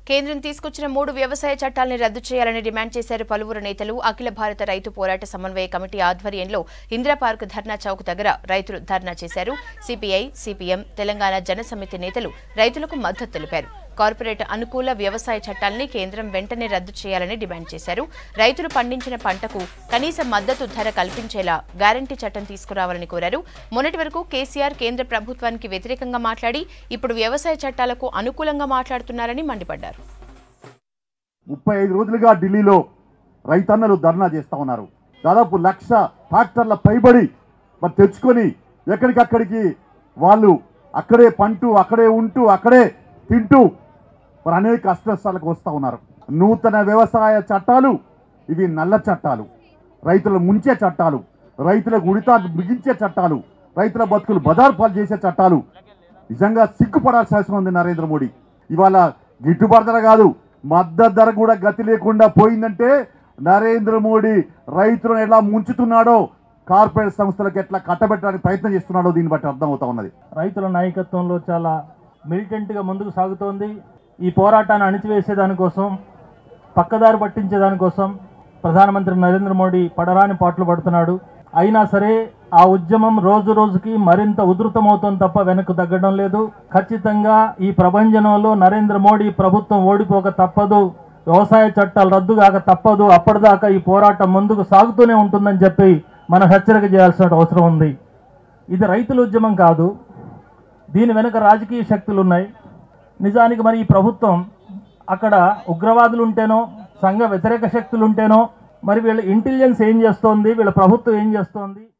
కేంద్రం తీసుకొచ్చిన మూడు వ్యవసాయ చట్టాలని రద్దు చేయాలని డిమాండ్ చేశారు పలువురు నేతలు అఖిల భారత రైతు పోరాట సమన్వయ కమిటీ ఆధ్వర్యంలో ఇందిరా పార్క్ ధర్నా చౌక్ దగ్గర రైతులు ధర్నా చేశారు సిపిఐ సిపిఎం తెలంగాణ జనసమితి నేతలు రైతులకు మద్దతు తెలిపారు కార్పొరేట్ అనుకూల వ్యవసాయ చట్టాలని కేంద్రం వెంటనే రద్దు చేయాలని డిమాండ్ చేశారు రైతులు పండించిన పంటకు కనీస మద్దతు ధర కల్పించేలా గ్యారంటీ చట్టం తీసుకురావాలని కోరారు మొన్నటి వరకు కేసీఆర్ కేంద్ర ప్రభుత్వానికి వ్యతిరేకంగా మాట్లాడి ఇప్పుడు వ్యవసాయ చట్టాలకు అనుకూలంగా మాట్లాడుతున్నారని మండిపడ్డారు ముప్పై ఐదు రోజులుగా ఢిల్లీలో రైతన్నలు ధర్నా చేస్తా ఉన్నారు దాదాపు లక్ష ట్రాక్టర్ల పైబడి మరి తెచ్చుకొని ఎక్కడికక్కడికి వాళ్ళు అక్కడే పంటూ అక్కడే ఉంటూ అక్కడే తింటూ మరి అనేక అస్త్రస్తాలకు వస్తూ ఉన్నారు నూతన వ్యవసాయ చట్టాలు ఇవి నల్ల చట్టాలు రైతులు ముంచే చట్టాలు రైతులకు ఉడితా బిగించే చట్టాలు రైతుల బతుకులు బదార్పాలు చేసే చట్టాలు నిజంగా సిగ్గుపడాల్సిన అవసరం ఉంది నరేంద్ర మోడీ ఇవాళ గిట్టుబాటు ధర కాదు మద్దతు ధర కూడా గతి లేకుండా పోయిందంటే నరేంద్ర మోడీ రైతులను ఎలా ముంచుతున్నాడో కార్పొరేట్ సంస్థలకు ఎట్లా కట్టబెట్టడానికి ప్రయత్నం చేస్తున్నాడో దీన్ని బట్టి అర్థమవుతా ఉన్నది రైతుల నాయకత్వంలో చాలా మిలిటెంట్గా ముందుకు సాగుతోంది ఈ పోరాటాన్ని అణిచివేసే దానికోసం పక్కదారి పట్టించే దానికోసం ప్రధానమంత్రి నరేంద్ర మోడీ పడరాని పాటలు పడుతున్నాడు అయినా సరే ఆ ఉద్యమం రోజు రోజుకి మరింత ఉధృతమవుతోంది తప్ప వెనక్కు తగ్గడం లేదు ఖచ్చితంగా ఈ ప్రభంజనంలో నరేంద్ర మోడీ ప్రభుత్వం ఓడిపోక తప్పదు వ్యవసాయ చట్టాలు రద్దు కాక తప్పదు అప్పటిదాకా ఈ పోరాటం ముందుకు సాగుతూనే ఉంటుందని చెప్పి మనం హెచ్చరిక చేయాల్సిన అవసరం ఉంది ఇది రైతుల ఉద్యమం కాదు దీని వెనుక రాజకీయ శక్తులు ఉన్నాయి నిజానికి మరి ఈ ప్రభుత్వం అక్కడ ఉగ్రవాదులు ఉంటేనో సంఘ వ్యతిరేక శక్తులు ఉంటేనో మరి వీళ్ళ ఇంటెలిజెన్స్ ఏం చేస్తోంది వీళ్ళ ప్రభుత్వం ఏం చేస్తోంది